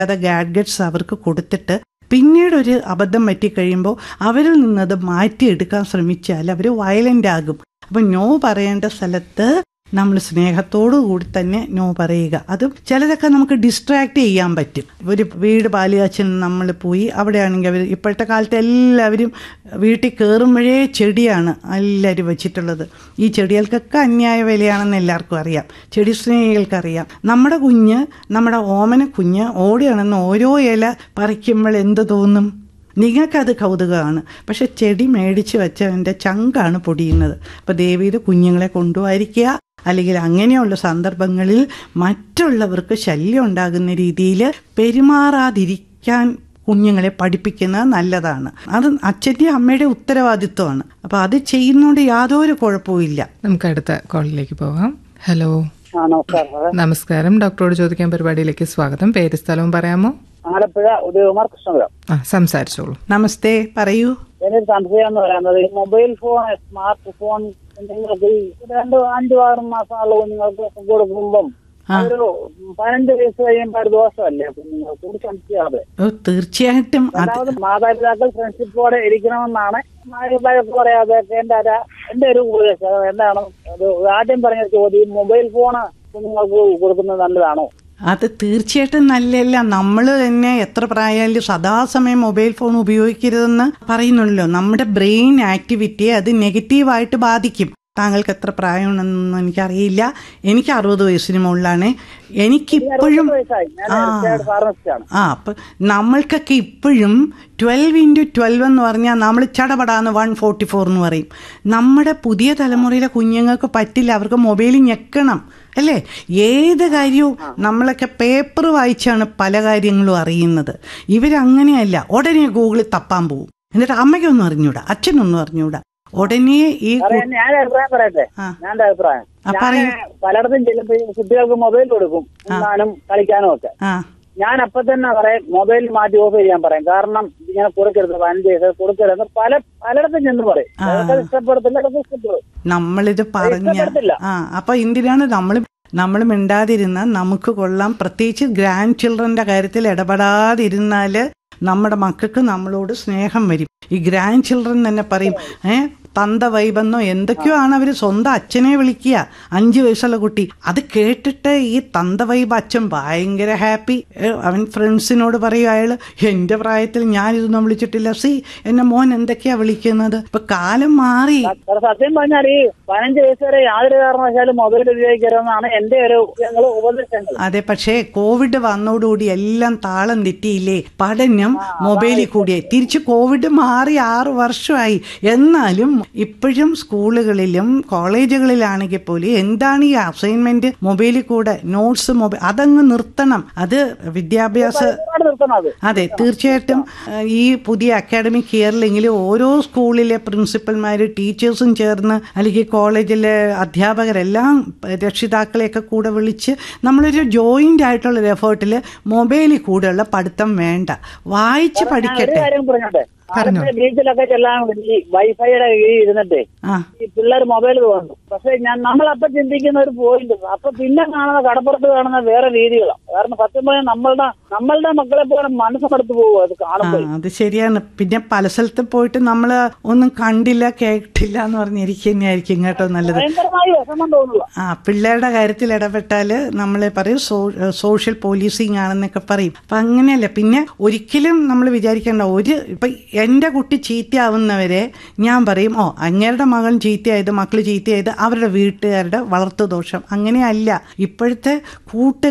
അത് ഗാഡ്ഗറ്റ്സ് അവർക്ക് കൊടുത്തിട്ട് പിന്നീട് ഒരു അബദ്ധം പറ്റിക്കഴിയുമ്പോൾ അവരിൽ നിന്നത് മാറ്റിയെടുക്കാൻ ശ്രമിച്ചാൽ അവർ വയലൻ്റ് ആകും അപ്പം നോ പറയേണ്ട സ്ഥലത്ത് നമ്മൾ സ്നേഹത്തോടു കൂടി തന്നെ നോ പറയുക അത് ചിലതൊക്കെ നമുക്ക് ഡിസ്ട്രാക്ട് ചെയ്യാൻ പറ്റും ഒരു വീട് പാലുകാച്ചിൽ നമ്മൾ പോയി അവിടെയാണെങ്കിൽ അവർ ഇപ്പോഴത്തെ കാലത്ത് എല്ലാവരും വീട്ടിൽ കയറുമ്പോഴേ ചെടിയാണ് എല്ലാവരും വെച്ചിട്ടുള്ളത് ഈ ചെടികൾക്കൊക്കെ അന്യായ വിലയാണെന്ന് എല്ലാവർക്കും അറിയാം ചെടി സ്നേഹികൾക്കറിയാം നമ്മുടെ കുഞ്ഞ് നമ്മുടെ ഓമന കുഞ്ഞ് ഓടിയാണെന്ന് ഓരോ ഇല പറിക്കുമ്പോൾ എന്ത് തോന്നും നിങ്ങൾക്കത് കൗതുകമാണ് പക്ഷെ ചെടി മേടിച്ച് വെച്ചവൻ്റെ ചങ്കാണ് പൊടിയുന്നത് അപ്പോൾ ദേവിയുടെ കുഞ്ഞുങ്ങളെ കൊണ്ടുപോയിരിക്കുക അല്ലെങ്കിൽ അങ്ങനെയുള്ള സന്ദർഭങ്ങളിൽ മറ്റുള്ളവർക്ക് ശല്യം ഉണ്ടാകുന്ന രീതിയിൽ പെരുമാറാതിരിക്കാൻ കുഞ്ഞുങ്ങളെ പഠിപ്പിക്കുന്നത് നല്ലതാണ് അത് അച്ഛൻ്റെ അമ്മയുടെ ഉത്തരവാദിത്വമാണ് അപ്പോൾ അത് ചെയ്യുന്നതുകൊണ്ട് യാതൊരു കുഴപ്പവും നമുക്ക് അടുത്ത കോളിലേക്ക് പോകാം ഹലോ ആ നമസ്കാരം സാറേ നമസ്കാരം ഡോക്ടറോട് ചോദിക്കാൻ പരിപാടിയിലേക്ക് സ്വാഗതം പേര് സ്ഥലവും പറയാമോ ആലപ്പുഴ ഉദയകുമാർ കൃഷ്ണപുരം ആ സംസാരിച്ചോളൂ നമസ്തേ പറയൂ എന്നൊരു സംശയം എന്ന് പറയുന്നത് ഈ മൊബൈൽ ഫോൺ സ്മാർട്ട് ഫോൺ നിങ്ങൾക്ക് ഈ രണ്ട് അഞ്ചു ആറ് മാസമുള്ള കുഞ്ഞുങ്ങൾക്ക് കൊടുക്കുമ്പം ഒരു പതിനഞ്ച് വയസ്സ് കഴിയുമ്പോൾ ഒരു ദോഷമല്ലേ കുഞ്ഞുങ്ങൾക്ക് ഒരു സംശയമാതെ ഓ തീർച്ചയായിട്ടും അത് രണ്ടാമത് മാതാപിതാക്കൾ ഫ്രണ്ട്ഷിപ്പോടെ ഇരിക്കണമെന്നാണ് മാതാപിതാക്കൾ പറയാതെ എന്റെ ഒരു- എന്റെ ഒരു ഉപദേശം എന്താണ് അത് ആദ്യം പറഞ്ഞ ചോദ്യം മൊബൈൽ ഫോൺ കുഞ്ഞുങ്ങൾക്ക് കൊടുക്കുന്നത് നല്ലതാണോ അത് തീർച്ചയായിട്ടും നല്ലതല്ല നമ്മൾ തന്നെ എത്ര പ്രായമായാലും സദാസമയം മൊബൈൽ ഫോൺ ഉപയോഗിക്കരുതെന്ന് പറയുന്നുള്ളൂ നമ്മുടെ ബ്രെയിൻ ആക്ടിവിറ്റിയെ അത് നെഗറ്റീവായിട്ട് ബാധിക്കും താങ്കൾക്ക് എത്ര പ്രായമുണ്ടെന്നൊന്നും എനിക്കറിയില്ല എനിക്ക് അറുപത് വയസ്സിന് മുകളിലാണ് എനിക്കിപ്പോഴും വയസ്സായി ഞാൻ ആ റിട്ടയർഡ് ഫാർമസിസ്റ്റാണ് ആ അപ്പം നമ്മൾക്കൊക്കെ ഇപ്പോഴും ട്വൽവ് ഇൻറ്റു ട്വൽവ് എന്ന് പറഞ്ഞാൽ നമ്മൾ ചടപടാന്ന് വൺ ഫോർട്ടി ഫോർ എന്ന് പറയും നമ്മുടെ പുതിയ തലമുറയിലെ കുഞ്ഞുങ്ങൾക്ക് പറ്റില്ല അവർക്ക് മൊബൈൽ ഞെക്കണം അല്ലേ ഏത് കാര്യവും നമ്മളൊക്കെ പേപ്പർ വായിച്ചാണ് പല കാര്യങ്ങളും അറിയുന്നത് ഇവരങ്ങനെയല്ല ഉടനെ ഗൂഗിളിൽ തപ്പാൻ പോകും എന്നിട്ട് അമ്മയ്ക്കൊന്നും അറിഞ്ഞൂടാ അച്ഛനൊന്നും അറിഞ്ഞൂടാ ഉടനെ ഈ കു- പറയാൻ ഞാൻ അഭിപ്രായം പറയട്ടെ ആ. ഞാൻ എൻ്റെ അഭിപ്രായം ആ, ഞാൻ പറയൂ. പലയിടത്തും ചെല്ലുമ്പോൾ ഈ കുട്ടികൾക്ക് മൊബൈൽ കൊടുക്കും ഉണ്ണാനും കളിക്കാനും ഒക്കെ ആ ഞാൻ അപ്പൊ തന്നെ പറയും മൊബൈൽ മാറ്റി ഓഫ് ചെയ്യാൻ പറയും കാരണം ഇങ്ങനെ കൊടുക്കരുത് പതിനഞ്ച് വയസ്സ് കൊടുക്കരുത് പല പലയിടത്തും ചെന്ന് പറയും അതൊക്കെ ഇഷ്ടപ്പെടത്തില്ല അതൊക്കെ ഇഷ്ടപ്പെടും നമ്മളിത് പറഞ്ഞ ഇഷ്ടപ്പെടത്തില്ല. ആ അപ്പൊ എന്തിനാണ് നമ്മൾ നമ്മൾ മിണ്ടാതിരുന്ന നമുക്ക് കൊള്ളാം പ്രത്യേകിച്ച് ഗ്രാൻഡ് ചിൽഡ്രന്റെ കാര്യത്തിൽ ഇടപെടാതിരുന്നാൽ നമ്മുടെ മക്കൾക്ക് നമ്മളോട് സ്നേഹം വരും ഈ ഗ്രാൻഡ് ചിൽഡ്രൻ തന്നെ പറയും ഏ തന്ത വൈബെന്നോ എന്തൊക്കെയോ ആണ് അവർ സ്വന്തം അച്ഛനെ വിളിക്കുക അഞ്ചു വയസ്സുള്ള കുട്ടി അത് കേട്ടിട്ട് ഈ തന്ത വൈബ് അച്ഛൻ ഭയങ്കര ഹാപ്പി അവൻ ഫ്രണ്ട്സിനോട് പറയും അയാൾ എൻ്റെ പ്രായത്തിൽ ഞാനിതൊന്നും വിളിച്ചിട്ടില്ല സി എന്നെ മോൻ എന്തൊക്കെയാ വിളിക്കുന്നത് ഇപ്പൊ കാലം മാറി സാർ സത്യം പറഞ്ഞാൽ ഈ പതിനഞ്ച് വയസ്സ് വരെ യാതൊരു കാരണവശാലും മൊബൈൽ ഉപയോഗിക്കരുതെന്നാണ് എന്റെ ഒരു ഞങ്ങൾ ഉപദേശങ്ങൾ അതെ പക്ഷേ കോവിഡ് വന്നോടുകൂടി എല്ലാം താളം തെറ്റിയില്ലേ പഠനം മൊബൈലിൽ കൂടിയായി തിരിച്ച് കോവിഡ് മാറി ആറ് വർഷമായി എന്നാലും ഇപ്പോഴും സ്കൂളുകളിലും കോളേജുകളിലാണെങ്കിൽ പോലും എന്താണ് ഈ അസൈൻമെന്റ് മൊബൈലിൽ കൂടെ നോട്ട്സ് മൊബൈൽ അതങ്ങ് നിർത്തണം അത് വിദ്യാഭ്യാസ ഒരുപാട് നിർത്തണം അത് അതെ തീർച്ചയായിട്ടും ഏഹ്, ഈ പുതിയ അക്കാഡമിക് ഇയറിലെങ്കിലും ഓരോ സ്കൂളിലെ പ്രിൻസിപ്പൽമാർ ടീച്ചേഴ്സും ചേർന്ന് അല്ലെങ്കിൽ കോളേജിലെ അധ്യാപകരെല്ലാം രക്ഷിതാക്കളെയൊക്കെ കൂടെ വിളിച്ച് നമ്മളൊരു ജോയിൻ്റ് ആയിട്ടുള്ള ഒരു എഫേർട്ടിൽ മൊബൈലിൽ കൂടെയുള്ള പഠിത്തം വേണ്ട വായിച്ച് ഒരു പഠിക്കട്ടെ കാര്യം പറഞ്ഞോട്ടെ പറഞ്ഞോ. ആലപ്പുഴ ബീച്ചിലൊക്കെ ചെല്ലാൻ വേണ്ടി ഈ വൈഫൈയുടെ കീഴിൽ ഇരുന്നിട്ടേ ആ ഈ പിള്ളേർ മൊബൈൽ തോന്നും പക്ഷെ ഞാൻ നമ്മളപ്പൊ ചിന്തിക്കുന്ന ഒരു പോയിന്റ് അപ്പൊ പിന്നെ കാണുന്ന കടപ്പുറത്ത് കാണുന്ന വേറെ രീതികളാണ് കാരണം സത്യം പറഞ്ഞാൽ നമ്മളുടെ നമ്മളുടെ മക്കളെ പോലെ മനസ്സെടുത്ത് പോകും അത് ആ കാണുമ്പോൾ അത് ശരിയാണ് പിന്നെ പല സ്ഥലത്ത് പോയിട്ട് നമ്മൾ ഒന്നും കണ്ടില്ല കേട്ടില്ല എന്ന് പറഞ്ഞിരിക്കുക തന്നെയായിരിക്കും കേട്ടോ നല്ലത് ഭയങ്കരമായി വിഷമം തോന്നുക ആ പിള്ളേരുടെ കാര്യത്തിൽ ഇടപെട്ടാൽ നമ്മളെ പറയും സോ- സോഷ്യൽ പോലീസിങ് ആണെന്നൊക്കെ പറയും അപ്പം അങ്ങനെയല്ല പിന്നെ ഒരിക്കലും നമ്മൾ വിചാരിക്കേണ്ട ഒരു ഇപ്പം എൻ്റെ കുട്ടി ചീത്തയാവുന്നവരെ ഞാൻ പറയും ഓ അങ്ങേരുടെ മകൻ ചീത്തയായത് മക്കൾ ചീത്തയായത് അവരുടെ വീട്ടുകാരുടെ വളർത്തു ദോഷം അങ്ങനെയല്ല ഇപ്പോഴത്തെ കൂട്ട്